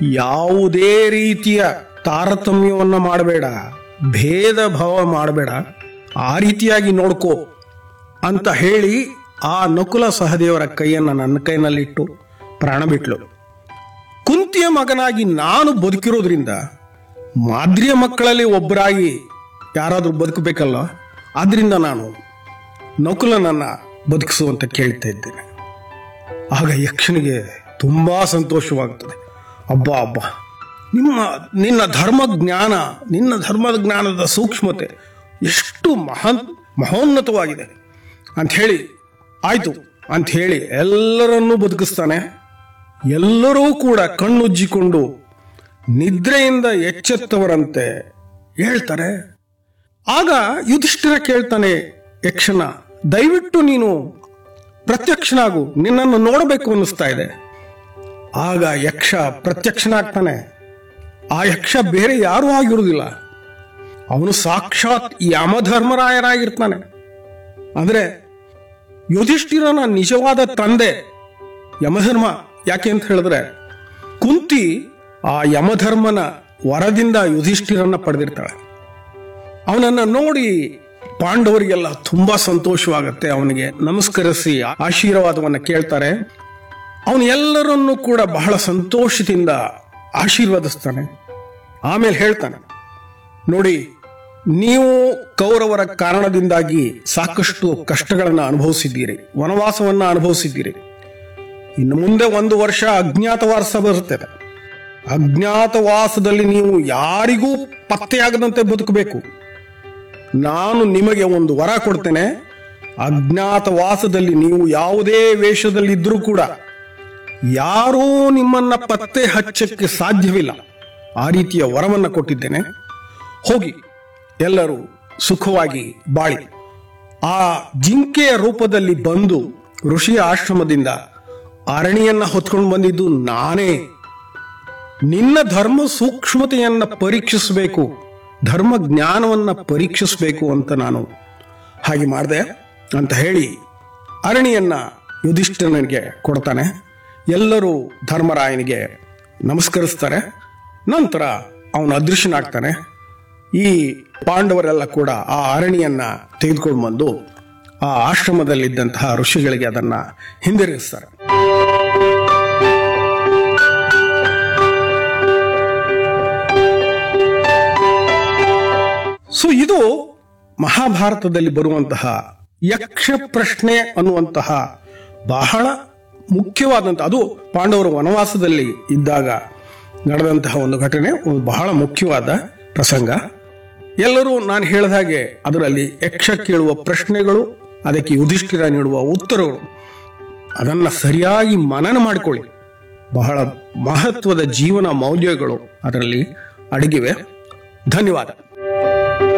ಯಾವುದೇ ರೀತಿಯ ತಾರತಮ್ಯವನ್ನ ಮಾಡಬೇಡ ಭೇದ ಭಾವ ಮಾಡಬೇಡ ಆ ರೀತಿಯಾಗಿ ನೋಡ್ಕೋ ಅಂತ ಹೇಳಿ ಆ ನಕುಲ ಸಹದೇವರ ಕೈಯನ್ನು ನನ್ನ ಕೈನಲ್ಲಿಟ್ಟು ಪ್ರಾಣ ಬಿಟ್ಲು ಕುಂತಿಯ ಮಗನಾಗಿ ನಾನು ಬದುಕಿರೋದ್ರಿಂದ ಮಾದ್ರಿಯ ಮಕ್ಕಳಲ್ಲಿ ಒಬ್ಬರಾಗಿ ಯಾರಾದರೂ ಬದುಕಬೇಕಲ್ಲ ಆದ್ರಿಂದ ನಾನು ನಕುಲನನ್ನ ಬದುಕಿಸುವಂತ ಕೇಳ್ತಾ ಇದ್ದೇನೆ ಆಗ ಯಕ್ಷನಿಗೆ ತುಂಬಾ ಸಂತೋಷವಾಗುತ್ತದೆ ಅಬ್ಬ ಅಬ್ಬ ನಿಮ್ಮ ನಿನ್ನ ಧರ್ಮ ಜ್ಞಾನ ನಿನ್ನ ಧರ್ಮದ ಜ್ಞಾನದ ಸೂಕ್ಷ್ಮತೆ ಎಷ್ಟು ಮಹಾನ್ ಮಹೋನ್ನತವಾಗಿದೆ ಅಂಥೇಳಿ ಆಯ್ತು ಅಂತ ಹೇಳಿ ಎಲ್ಲರನ್ನೂ ಬದುಕಿಸ್ತಾನೆ ಎಲ್ಲರೂ ಕೂಡ ಕಣ್ಣುಜ್ಜಿಕೊಂಡು ನಿದ್ರೆಯಿಂದ ಎಚ್ಚೆತ್ತವರಂತೆ ಹೇಳ್ತಾರೆ ಆಗ ಯುಧಿಷ್ಠಿರ ಕೇಳ್ತಾನೆ ಯಕ್ಷನ ದಯವಿಟ್ಟು ನೀನು ಪ್ರತ್ಯಕ್ಷನಾಗು ನಿನ್ನನ್ನು ನೋಡಬೇಕು ಅನ್ನಿಸ್ತಾ ಇದೆ ಆಗ ಯಕ್ಷ ಪ್ರತ್ಯಕ್ಷನಾಗ್ತಾನೆ ಆ ಯಕ್ಷ ಬೇರೆ ಯಾರೂ ಆಗಿರುವುದಿಲ್ಲ ಅವನು ಸಾಕ್ಷಾತ್ ಯಮಧರ್ಮರಾಯರಾಗಿರ್ತಾನೆ ಅಂದ್ರೆ ಯುಧಿಷ್ಠಿರನ ನಿಜವಾದ ತಂದೆ ಯಮಧರ್ಮ ಯಾಕೆ ಅಂತ ಹೇಳಿದ್ರೆ ಕುಂತಿ ಆ ಯಮಧರ್ಮನ ವರದಿಂದ ಯುಧಿಷ್ಠಿರನ್ನ ಪಡೆದಿರ್ತಾಳೆ ಅವನನ್ನ ನೋಡಿ ಪಾಂಡವರಿಗೆಲ್ಲ ತುಂಬಾ ಸಂತೋಷವಾಗುತ್ತೆ ಅವನಿಗೆ ನಮಸ್ಕರಿಸಿ ಆಶೀರ್ವಾದವನ್ನ ಕೇಳ್ತಾರೆ ಅವನು ಎಲ್ಲರನ್ನೂ ಕೂಡ ಬಹಳ ಸಂತೋಷದಿಂದ ಆಶೀರ್ವದಿಸ್ತಾನೆ ಆಮೇಲೆ ಹೇಳ್ತಾನೆ ನೋಡಿ ನೀವು ಕೌರವರ ಕಾರಣದಿಂದಾಗಿ ಸಾಕಷ್ಟು ಕಷ್ಟಗಳನ್ನು ಅನುಭವಿಸಿದ್ದೀರಿ ವನವಾಸವನ್ನ ಅನುಭವಿಸಿದ್ದೀರಿ ಇನ್ನು ಮುಂದೆ ಒಂದು ವರ್ಷ ಅಜ್ಞಾತವಾಸ ಬರುತ್ತದೆ ಅಜ್ಞಾತವಾಸದಲ್ಲಿ ನೀವು ಯಾರಿಗೂ ಪತ್ತೆಯಾಗದಂತೆ ಬದುಕಬೇಕು ನಾನು ನಿಮಗೆ ಒಂದು ವರ ಕೊಡ್ತೇನೆ ಅಜ್ಞಾತವಾಸದಲ್ಲಿ ನೀವು ಯಾವುದೇ ವೇಷದಲ್ಲಿದ್ದರೂ ಕೂಡ ಯಾರೂ ನಿಮ್ಮನ್ನ ಪತ್ತೆ ಹಚ್ಚಕ್ಕೆ ಸಾಧ್ಯವಿಲ್ಲ ಆ ರೀತಿಯ ವರವನ್ನ ಕೊಟ್ಟಿದ್ದೇನೆ ಹೋಗಿ ಎಲ್ಲರೂ ಸುಖವಾಗಿ ಬಾಳಿ ಆ ಜಿಂಕೆಯ ರೂಪದಲ್ಲಿ ಬಂದು ಋಷಿಯ ಆಶ್ರಮದಿಂದ ಅರಣಿಯನ್ನ ಹೊತ್ಕೊಂಡು ಬಂದಿದ್ದು ನಾನೇ ನಿನ್ನ ಧರ್ಮ ಸೂಕ್ಷ್ಮತೆಯನ್ನ ಪರೀಕ್ಷಿಸಬೇಕು ಧರ್ಮ ಜ್ಞಾನವನ್ನ ಪರೀಕ್ಷಿಸಬೇಕು ಅಂತ ನಾನು ಹಾಗೆ ಮಾಡಿದೆ ಅಂತ ಹೇಳಿ ಅರಣಿಯನ್ನ ಯುಧಿಷ್ಠಿರನಿಗೆ ಕೊಡ್ತಾನೆ ಎಲ್ಲರೂ ಧರ್ಮರಾಯನಿಗೆ ನಮಸ್ಕರಿಸ್ತಾರೆ ನಂತರ ಅವನು ಅದೃಶ್ಯನಾಗ್ತಾನೆ ಈ ಪಾಂಡವರೆಲ್ಲ ಕೂಡ ಆ ಅರಣಿಯನ್ನ ತೆಗೆದುಕೊಂಡು ಬಂದು ಆ ಆಶ್ರಮದಲ್ಲಿದ್ದಂತಹ ಋಷಿಗಳಿಗೆ ಅದನ್ನ ಹಿಂದಿರುಗಿಸ್ತಾರೆ ಸೊ ಇದು ಮಹಾಭಾರತದಲ್ಲಿ ಬರುವಂತಹ ಯಕ್ಷ ಪ್ರಶ್ನೆ ಅನ್ನುವಂತಹ ಬಹಳ ಮುಖ್ಯವಾದಂತಹ ಅದು ಪಾಂಡವರು ವನವಾಸದಲ್ಲಿ ಇದ್ದಾಗ ನಡೆದಂತಹ ಒಂದು ಘಟನೆ ಒಂದು ಬಹಳ ಮುಖ್ಯವಾದ ಪ್ರಸಂಗ ಎಲ್ಲರೂ ನಾನು ಹೇಳಿದ ಹಾಗೆ ಅದರಲ್ಲಿ ಯಕ್ಷ ಕೇಳುವ ಪ್ರಶ್ನೆಗಳು ಅದಕ್ಕೆ ಯುಧಿಷ್ಠಿರ ನೀಡುವ ಉತ್ತರಗಳು ಅದನ್ನ ಸರಿಯಾಗಿ ಮನನ ಮಾಡಿಕೊಳ್ಳಿ ಬಹಳ ಮಹತ್ವದ ಜೀವನ ಮೌಲ್ಯಗಳು ಅದರಲ್ಲಿ ಅಡಗಿವೆ ಧನ್ಯವಾದ